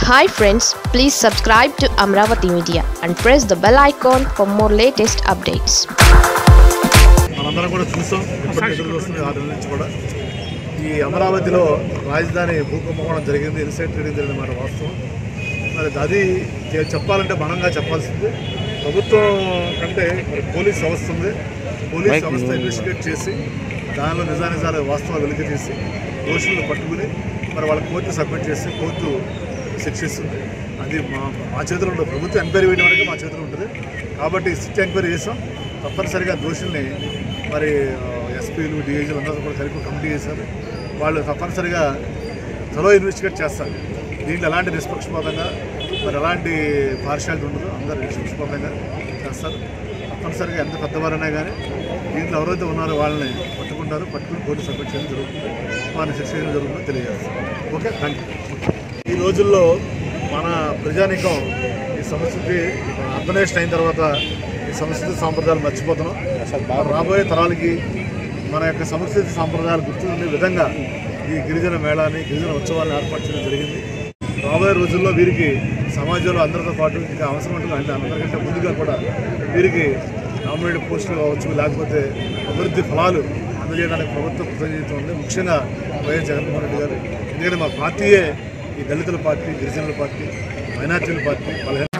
hi friends please subscribe to Amaravati media and press the bell icon for more latest updates మనందరం కూడా చూసాం ఇప్పటికి ఎదురు చూస్తుంది ఆరు నెలల నుంచి కూడా ఈ అమరావతిలో రాజధాని భూకుంభకోణం జరిగింది ఇన్సైడ్ ట్రేడింగ్ జరిగింది మాట వాస్తవం మరి అది చె- చెప్పాలంటే బలంగా చెప్పాల్సింది ప్రభుత్వం కంటే మరి పోలీస్ వ్యవస్థ ఉంది పోలీస్ వ్యవస్థ ఇన్వెస్టిగేట్ చేసి దానిలో నిజానిజాలు వాస్తవాలు వెలికి తీసి దోషులను పట్టుకుని మరి వాళ్ళ కోర్టు సబ్మిట్ చేసి కోర్టు శిక్షిస్తుంది అది మా మా చేతిలో ఉండదు ప్రభుత్వం ఎంక్వైరీ వేయడం వరకు మా చేతిలో ఉంటుంది కాబట్టి సిట్ ఎంక్వైరీ చేసాం తప్పనిసరిగా దోషుల్ని మరి ఎస్పీలు డిఐజీలు అందరూ కూడా కలిపి కమిటీ చేశారు వాళ్ళు తప్పనిసరిగా త్వరలో ఇన్వెస్టిగేట్ చేస్తారు దీంట్లో ఎలాంటి నిష్పక్షపాతంగా మరి ఎలాంటి పార్షాలిటీ ఉండదు అందరూ నిష్పక్షపాతంగా చేస్తారు తప్పనిసరిగా ఎంత పెద్దవారైనా కానీ దీంట్లో ఎవరైతే ఉన్నారో వాళ్ళని పట్టుకుంటారు పట్టుకుని కోర్టు సబ్మిట్ చేయడం జరుగుతుంది వారిని శిక్ష చేయడం జరుగుతుందో తెలియజేస్తారు ఓకే థ్యాంక్ యూ ఈ రోజుల్లో మన ప్రజానికం ఈ సంస్కృతి అర్బనైజ్డ్ అయిన తర్వాత ఈ సంస్కృతి సాంప్రదాయాలు మర్చిపోతున్నాం మరి రాబోయే తరాలకి మన యొక్క సంస్కృతి సాంప్రదాయాలు గుర్తుండే విధంగా ఈ గిరిజన మేళాన్ని గిరిజన ఉత్సవాన్ని ఏర్పాటు చేయడం జరిగింది రాబోయే రోజుల్లో వీరికి సమాజంలో అందరితో పాటు ఇంకా అవసరం ఉంటుంది అంటే అందరికంటే ముందుగా కూడా వీరికి నామినేటెడ్ పోస్టులు కావచ్చు లేకపోతే అభివృద్ధి ఫలాలు అందజేయడానికి ప్రభుత్వం కృతజ్ఞత ఉంది ముఖ్యంగా వైఎస్ జగన్మోహన్ రెడ్డి గారు ఎందుకంటే మా పార్టీయే ఈ దళితుల పార్టీ గిరిజనుల పార్టీ మైనార్టీల పార్టీ బలహీన